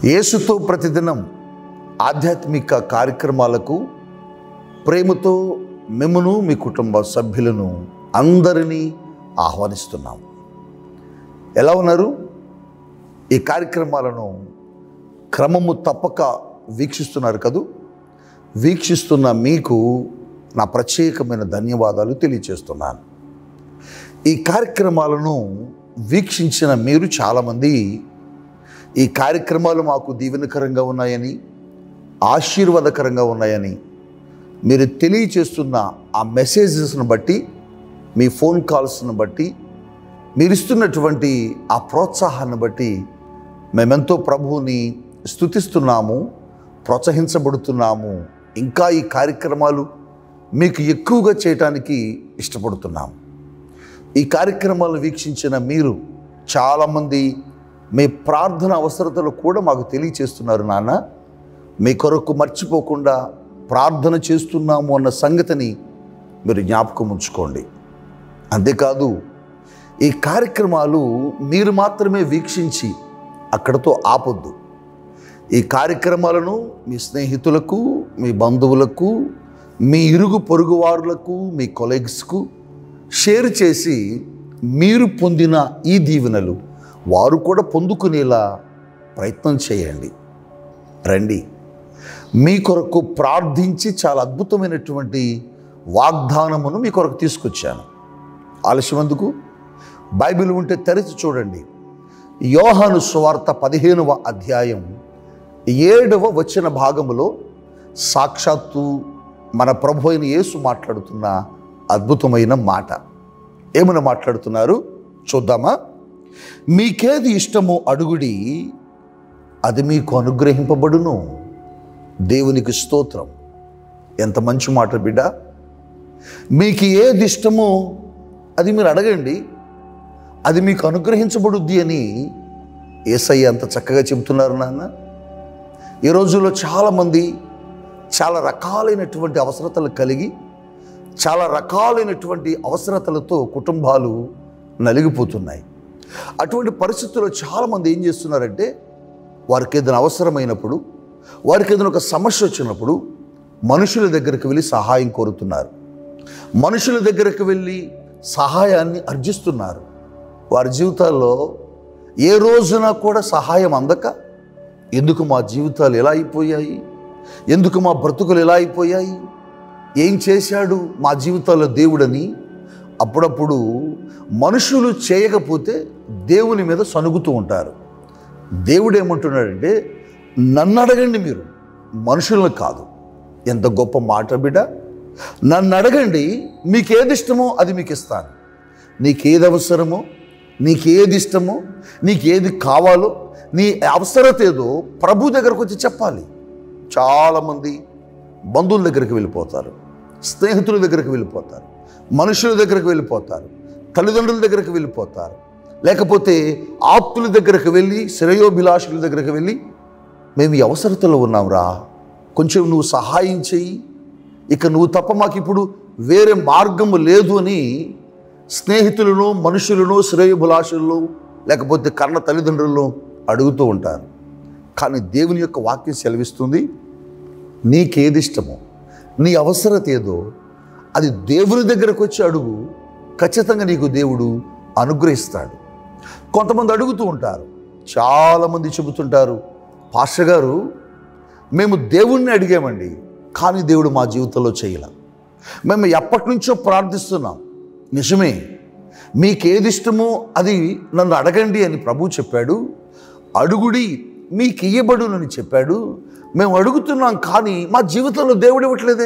యేసుతో ప్రతిదినం ఆధ్యాత్మిక కార్యక్రమాలకు ప్రేమతో మిమ్మను మీ కుటుంబ సభ్యులను అందరినీ ఆహ్వానిస్తున్నాం ఎలా ఉన్నారు ఈ కార్యక్రమాలను క్రమము తప్పక వీక్షిస్తున్నారు కదూ వీక్షిస్తున్న మీకు నా ప్రత్యేకమైన ధన్యవాదాలు తెలియచేస్తున్నాను ఈ కార్యక్రమాలను వీక్షించిన మీరు చాలామంది ఈ కార్యక్రమాలు మాకు దీవెనకరంగా ఉన్నాయని ఆశీర్వాదకరంగా ఉన్నాయని మీరు తెలియచేస్తున్న ఆ మెసేజెస్ను బట్టి మీ ఫోన్ కాల్స్ను బట్టి మీరు ఇస్తున్నటువంటి ఆ ప్రోత్సాహాన్ని బట్టి మేమెంతో ప్రభువుని స్థుతిస్తున్నాము ప్రోత్సహించబడుతున్నాము ఇంకా ఈ కార్యక్రమాలు మీకు ఎక్కువగా చేయటానికి ఇష్టపడుతున్నాము ఈ కార్యక్రమాలను వీక్షించిన మీరు చాలామంది మీ ప్రార్థన అవసరతలు కూడా మాకు తెలియచేస్తున్నారు నాన్న మీ కొరకు మర్చిపోకుండా ప్రార్థన చేస్తున్నాము అన్న సంగతిని మీరు జ్ఞాపకం ఉంచుకోండి అంతేకాదు ఈ కార్యక్రమాలు మీరు మాత్రమే వీక్షించి అక్కడతో ఆపొద్దు ఈ కార్యక్రమాలను మీ స్నేహితులకు మీ బంధువులకు మీ ఇరుగు పొరుగు వారులకు మీ కొలీగ్స్కు షేర్ చేసి మీరు పొందిన ఈ దీవెనలు వారు కూడా పొందుకునేలా ప్రయత్నం చేయండి రండి మీ కొరకు ప్రార్థించి చాలా అద్భుతమైనటువంటి వాగ్దానమును మీ కొరకు తీసుకొచ్చాను ఆలస్యం ఎందుకు బైబిల్ ఉంటే తెరిచి చూడండి యోహాను సువార్త పదిహేనవ అధ్యాయం ఏడవ వచ్చిన భాగములో సాక్షాత్తు మన ప్రభు అయిన యేసు మాట్లాడుతున్న అద్భుతమైన మాట ఏమని మాట్లాడుతున్నారు చూద్దామా మీకేది ఇష్టమో అడుగుడి అది మీకు అనుగ్రహింపబడును దేవునికి స్తోత్రం ఎంత మంచి మాట బిడ్డ మీకు ఏది ఇష్టమో అది మీరు అడగండి అది మీకు అనుగ్రహించబడుద్ది అని ఏసయ్య అంత చక్కగా చెబుతున్నారు నాన్న ఈ రోజుల్లో చాలామంది చాలా రకాలైనటువంటి అవసరతలు కలిగి చాలా రకాలైనటువంటి అవసరతలతో కుటుంబాలు నలిగిపోతున్నాయి అటువంటి పరిస్థితుల్లో చాలామంది ఏం చేస్తున్నారంటే వారికి ఏదైనా అవసరమైనప్పుడు వారికి ఏదైనా ఒక సమస్య వచ్చినప్పుడు మనుషుల దగ్గరికి వెళ్ళి సహాయం కోరుతున్నారు మనుషుల దగ్గరికి వెళ్ళి సహాయాన్ని అర్జిస్తున్నారు వారి జీవితాల్లో ఏ రోజున కూడా సహాయం అందక ఎందుకు మా జీవితాలు ఎలా అయిపోయాయి ఎందుకు మా బ్రతుకులు ఎలా అయిపోయాయి ఏం చేశాడు మా జీవితాల్లో దేవుడని అప్పుడప్పుడు మనుషులు చేయకపోతే దేవుని మీద సనుగుతూ ఉంటారు దేవుడు ఏమంటున్నాడంటే నన్ను అడగండి మీరు మనుషులను కాదు ఎంత గొప్ప మాట బిడ్డ నన్ను అడగండి మీకు ఏది ఇష్టమో అది మీకు ఇస్తాను నీకేది అవసరమో నీకేది ఇష్టమో నీకేది కావాలో నీ అవసరత ఏదో ప్రభు దగ్గరకు వచ్చి చెప్పాలి చాలామంది బంధువుల దగ్గరికి వెళ్ళిపోతారు స్నేహితుల దగ్గరికి వెళ్ళిపోతారు మనుషుల దగ్గరికి వెళ్ళిపోతారు తల్లిదండ్రుల దగ్గరికి వెళ్ళిపోతారు లేకపోతే ఆప్తుల దగ్గరికి వెళ్ళి శ్రేయోభిలాషుల దగ్గరికి వెళ్ళి మేము ఈ అవసరతలో ఉన్నాంరా కొంచెం నువ్వు సహాయం చెయ్యి ఇక నువ్వు తప్ప మాకు ఇప్పుడు వేరే మార్గము లేదు అని స్నేహితులను మనుషులను శ్రేయోభిలాషులను లేకపోతే కన్న తల్లిదండ్రులను అడుగుతూ ఉంటారు కానీ దేవుని యొక్క వాక్యం సెలవిస్తుంది నీకేది ఇష్టమో నీ అవసరత ఏదో అది దేవుని దగ్గరకు వచ్చి అడుగు ఖచ్చితంగా నీకు దేవుడు అనుగ్రహిస్తాడు కొంతమంది అడుగుతూ ఉంటారు చాలామంది చెబుతుంటారు పాస్టర్ గారు మేము దేవుణ్ణి అడిగామండి కానీ దేవుడు మా జీవితంలో చేయలే మేము ఎప్పటి నుంచో ప్రార్థిస్తున్నాం నిజమే మీకేది ఇష్టమో అది నన్ను అడగండి అని ప్రభు చెప్పాడు అడుగుడి మీకు ఇయ్యబడునని చెప్పాడు మేము అడుగుతున్నాం కానీ మా జీవితంలో దేవుడు ఇవ్వట్లేదే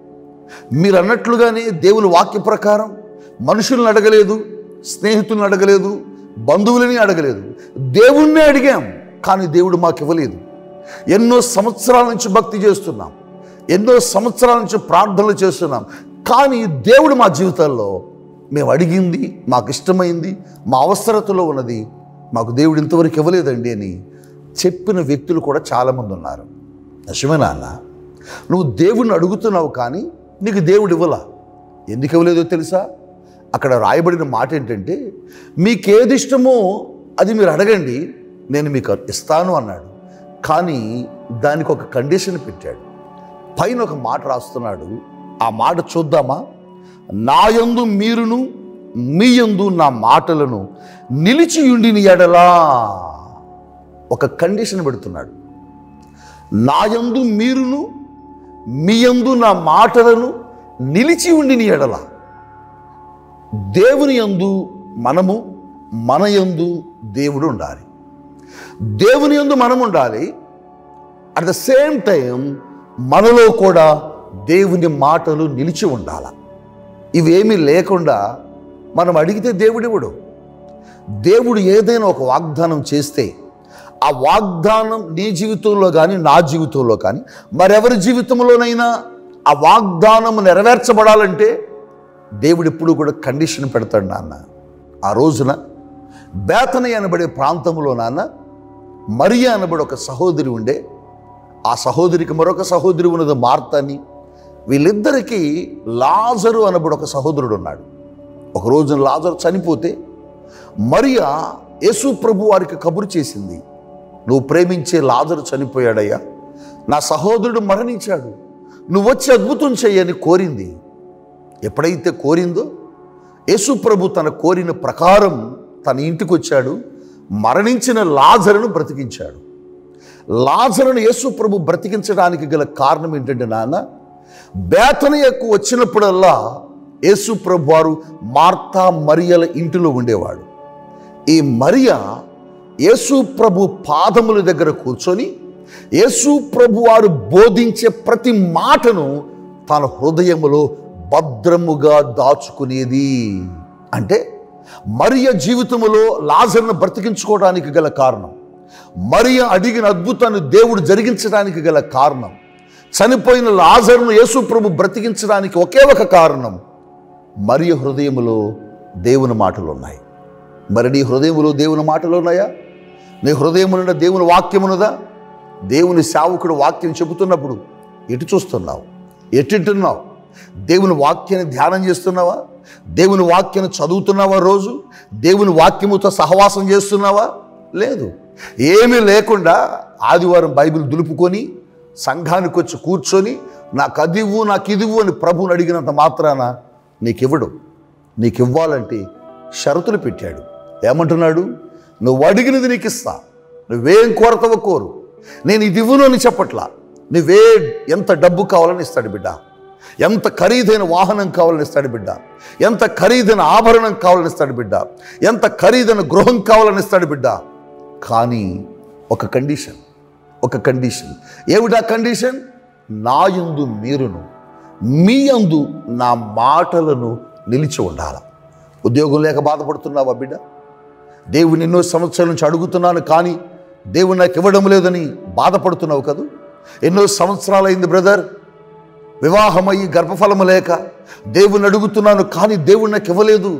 మీరు అన్నట్లుగానే దేవుని వాక్య ప్రకారం మనుషులను అడగలేదు స్నేహితులను అడగలేదు బంధువులని అడగలేదు దేవుణ్ణే అడిగాం కానీ దేవుడు మాకు ఇవ్వలేదు ఎన్నో సంవత్సరాల నుంచి భక్తి చేస్తున్నాం ఎన్నో సంవత్సరాల నుంచి ప్రార్థనలు చేస్తున్నాం కానీ దేవుడు మా జీవితాల్లో మేము అడిగింది మాకు ఇష్టమైంది మా అవసరతలో ఉన్నది మాకు దేవుడు ఇంతవరకు ఇవ్వలేదండి అని చెప్పిన వ్యక్తులు కూడా చాలామంది ఉన్నారు నిజమే నాన్న నువ్వు దేవుణ్ణి అడుగుతున్నావు కానీ నీకు దేవుడు ఇవ్వలా ఎందుకు ఇవ్వలేదో తెలుసా అక్కడ రాయబడిన మాట ఏంటంటే మీకేది ఇష్టమో అది మీరు అడగండి నేను మీకు ఇస్తాను అన్నాడు కానీ దానికి ఒక కండిషన్ పెట్టాడు పైన ఒక మాట రాస్తున్నాడు ఆ మాట చూద్దామా నాయందు మీరును మీ యందు నా మాటలను నిలిచి ఉండిన ఎడలా ఒక కండిషన్ పెడుతున్నాడు నాయందు మీరును మీ యందు నా మాటలను నిలిచి ఉండిన ఎడల దేవుని యందు మనము మన యందు దేవుడు ఉండాలి దేవుని యందు మనం ఉండాలి అట్ ద సేమ్ టైం మనలో కూడా దేవుని మాటలు నిలిచి ఉండాల ఇవేమీ లేకుండా మనం అడిగితే దేవుడివుడు దేవుడు ఏదైనా ఒక వాగ్దానం చేస్తే ఆ వాగ్దానం నీ జీవితంలో కానీ నా జీవితంలో కానీ మరెవరి జీవితంలోనైనా ఆ వాగ్దానం నెరవేర్చబడాలంటే దేవుడు ఎప్పుడు కూడా కండిషన్ పెడతాడు నాన్న ఆ రోజున బేతని అనబడే ప్రాంతంలో నాన్న మరియా అనబడే ఒక సహోదరి ఉండే ఆ సహోదరికి మరొక సహోదరి ఉన్నది మార్తని వీళ్ళిద్దరికీ లాజరు అనబడి ఒక సహోదరుడు ఉన్నాడు ఒక రోజున లాజరు చనిపోతే మరియా యేసు ప్రభు వారికి కబురు చేసింది నువ్వు ప్రేమించే లాజరు చనిపోయాడయ్యా నా సహోదరుడు మరణించాడు నువ్వు వచ్చి అద్భుతం చెయ్యని కోరింది ఎప్పుడైతే కోరిందో యేసు ప్రభు తన కోరిన ప్రకారం తన ఇంటికి వచ్చాడు మరణించిన లాజరును బ్రతికించాడు లాజరును యేసు ప్రభు బ్రతికించడానికి గల కారణం ఏంటంటే నాన్న బేతనయకు వచ్చినప్పుడల్లా యేసు ప్రభు వారు మార్తా మరియల ఇంటిలో ఉండేవాడు ఈ మరియ యేసు ప్రభు పాదముల దగ్గర కూర్చొని యేసు ప్రభు వారు బోధించే ప్రతి మాటను తన హృదయములో భద్రముగా దాచుకునేది అంటే మరియ జీవితములో లాజర్ను బ్రతికించుకోవడానికి గల కారణం మరియ అడిగిన అద్భుతాన్ని దేవుడు జరిగించడానికి గల కారణం చనిపోయిన లాజర్ను యేసు ప్రభు బ్రతికించడానికి ఒకే ఒక కారణం మరియ హృదయములో దేవుని మాటలు ఉన్నాయి మరి నీ హృదయములో దేవుని మాటలు ఉన్నాయా నీ హృదయమునున్న దేవుని వాక్యమున్నదా దేవుని సేవకుడు వాక్యం చెబుతున్నప్పుడు ఎటు చూస్తున్నావు ఎట్టింటున్నావు దేవుని వాక్యాన్ని ధ్యానం చేస్తున్నావా దేవుని వాక్యాన్ని చదువుతున్నావా రోజు దేవుని వాక్యముతో సహవాసం చేస్తున్నావా లేదు ఏమీ లేకుండా ఆదివారం బైబిల్ దులుపుకొని సంఘానికి వచ్చి కూర్చొని నాకు అదివ్వు నాకు ఇదివ్వు అని ప్రభువుని అడిగినంత మాత్రాన నీకివ్వడు నీకు ఇవ్వాలంటే షరతులు పెట్టాడు ఏమంటున్నాడు నువ్వు అడిగినది నీకు ఇస్తా నువ్వేం కోరతావో కోరు నేను ఇది ఇవ్వను అని చెప్పట్లా నువ్వే ఎంత డబ్బు కావాలని ఇస్తాడు బిడ్డ ఎంత ఖరీదైన వాహనం కావాలని ఇస్తాడు బిడ్డ ఎంత ఖరీదైన ఆభరణం కావాలని ఇస్తాడు బిడ్డ ఎంత ఖరీదైన గృహం కావాలని ఇస్తాడు బిడ్డ కానీ ఒక కండిషన్ ఒక కండిషన్ ఏమిటా కండిషన్ నా యందు మీరును మీ యందు నా మాటలను నిలిచి ఉండాల ఉద్యోగం లేక బాధపడుతున్నావా బిడ్డ దేవుని ఎన్నో సంవత్సరాల నుంచి అడుగుతున్నాను కానీ దేవుడు నాకు ఇవ్వడం లేదని బాధపడుతున్నావు కదూ ఎన్నో సంవత్సరాలైంది బ్రదర్ వివాహమయ్యి గర్భఫలము లేక దేవుని అడుగుతున్నాను కానీ దేవుడు నాకు ఇవ్వలేదు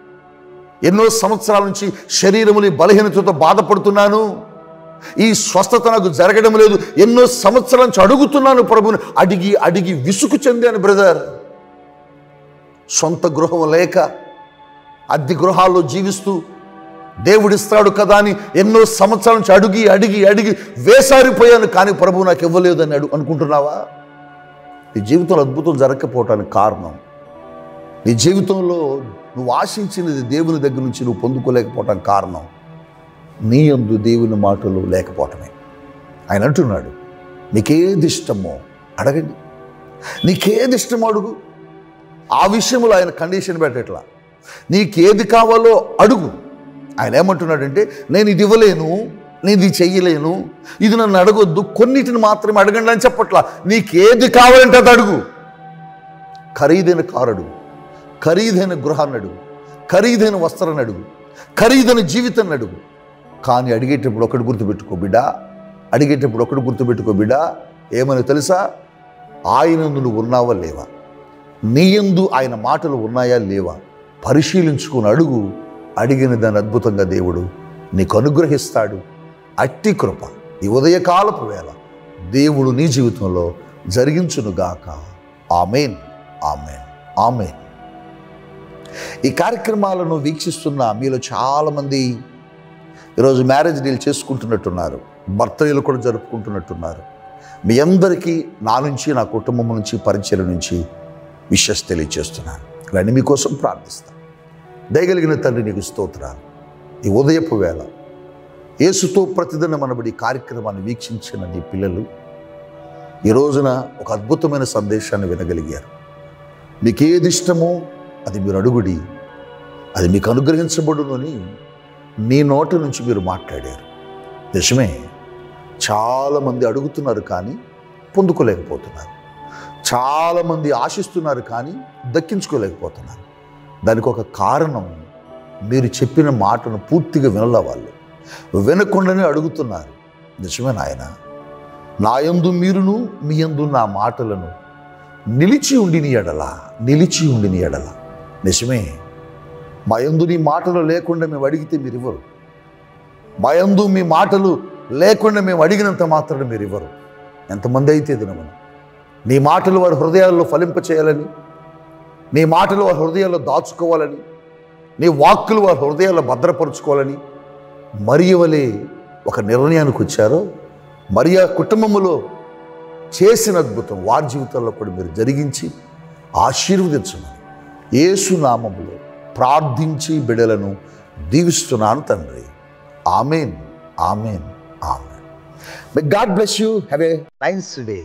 ఎన్నో సంవత్సరాల నుంచి శరీరముని బలహీనతతో బాధపడుతున్నాను ఈ స్వస్థత నాకు జరగడం లేదు ఎన్నో సంవత్సరాల నుంచి అడుగుతున్నాను ప్రభుని అడిగి అడిగి విసుగు చెందాను బ్రదర్ సొంత గృహం లేక అద్దె గృహాల్లో జీవిస్తూ దేవుడిస్తాడు కదా అని ఎన్నో సంవత్సరాల నుంచి అడిగి అడిగి అడిగి వేసారిపోయాను కానీ ప్రభు నాకు ఇవ్వలేదు అని అడు అనుకుంటున్నావా నీ జీవితంలో అద్భుతం జరగకపోవటానికి కారణం నీ జీవితంలో నువ్వు ఆశించినది దేవుని దగ్గర నుంచి నువ్వు పొందుకోలేకపోవటానికి కారణం నీ యందు దేవుని మాటలు లేకపోవటమే ఆయన అంటున్నాడు నీకేది ఇష్టమో అడగండి నీకేది ఇష్టమో అడుగు ఆ విషయంలో ఆయన కండిషన్ పెట్టట్లా నీకేది కావాలో అడుగు ఆయన ఏమంటున్నాడంటే నేను ఇది ఇవ్వలేను నేను ఇది చెయ్యలేను ఇది నన్ను అడగొద్దు కొన్నిటిని మాత్రమే అడగండి అని చెప్పట్లా నీకేది కావాలంటే అది అడుగు ఖరీదైన కారు అడుగు ఖరీదైన గృహాన్ని అడుగు ఖరీదైన వస్త్రాన్ని అడుగు ఖరీదైన జీవితాన్ని అడుగు కానీ అడిగేటప్పుడు ఒకటి గుర్తుపెట్టుకో బిడ్డ అడిగేటప్పుడు ఒకటి గుర్తుపెట్టుకో బిడ్డ ఏమని తెలుసా ఆయనందు నువ్వు ఉన్నావా లేవా నీయందు ఆయన మాటలు ఉన్నాయా లేవా పరిశీలించుకుని అడుగు అడిగిన దాన్ని అద్భుతంగా దేవుడు నీకు అనుగ్రహిస్తాడు అట్టి కృప ఈ ఉదయకాలపు వేళ దేవుడు నీ జీవితంలో జరిగించునుగాక ఆమెన్ ఆమెన్ ఆమెన్ ఈ కార్యక్రమాలను వీక్షిస్తున్న మీలో చాలామంది ఈరోజు మ్యారేజ్ డీల్ చేసుకుంటున్నట్టున్నారు భర్తలు కూడా జరుపుకుంటున్నట్టున్నారు మీ అందరికీ నా నుంచి నా కుటుంబం నుంచి పరిచయం నుంచి విషస్ తెలియచేస్తున్నాను రండి మీకోసం ప్రార్థిస్తాను దయగలిగిన తండ్రి నీకు స్తోత్రాలు ఈ ఉదయపు వేళ యేసుతో ప్రతిదిన మనబడి ఈ కార్యక్రమాన్ని వీక్షించిన నీ పిల్లలు ఈ రోజున ఒక అద్భుతమైన సందేశాన్ని వినగలిగారు మీకు ఏది ఇష్టమో అది మీరు అడుగుడి అది మీకు అనుగ్రహించబడును అని నీ నోటి నుంచి మీరు మాట్లాడారు నిజమే చాలామంది అడుగుతున్నారు కానీ పొందుకోలేకపోతున్నారు చాలామంది ఆశిస్తున్నారు కానీ దక్కించుకోలేకపోతున్నారు దానికి ఒక కారణం మీరు చెప్పిన మాటను పూర్తిగా వినల వాళ్ళు వినకుండానే అడుగుతున్నారు నిజమే నాయన నా యందు మీరును మీ యందు నా మాటలను నిలిచి ఉండిని ఎడల నిలిచి ఉండిని ఎడల నిజమే మా యందు నీ మాటలు లేకుండా మేము అడిగితే మీరు ఇవ్వరు మా యందు మీ మాటలు లేకుండా మేము అడిగినంత మాత్రం మీరు ఇవ్వరు ఎంతమంది అయితే దినమన నీ మాటలు వారి హృదయాల్లో ఫలింపచేయాలని నీ మాటలు వారి హృదయాల్లో దాచుకోవాలని నీ వాక్కులు వారి హృదయాల్లో భద్రపరుచుకోవాలని మరియవలే ఒక నిర్ణయానికి వచ్చారో మరియా కుటుంబములో చేసిన అద్భుతం వారి జీవితాల్లో కూడా మీరు జరిగించి ఆశీర్వదించమని యేసు నామములో ప్రార్థించి బిడలను దీవిస్తున్నాను తండ్రి amen amen amen may God bless you have a nice day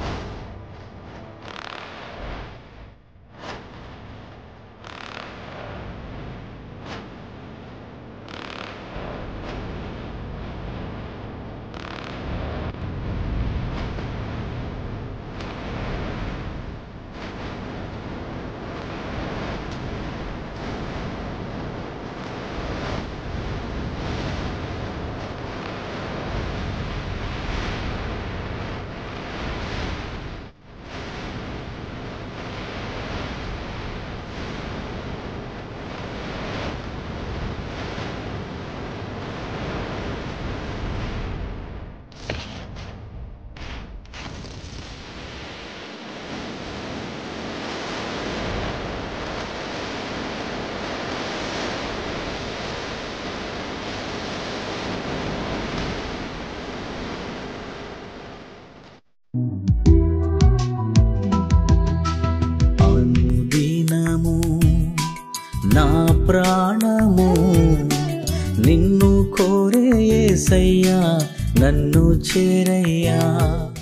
అనుదినము నా ప్రాణము నిన్ను కోరే యేసయ్యా నన్ను చేరయ్యా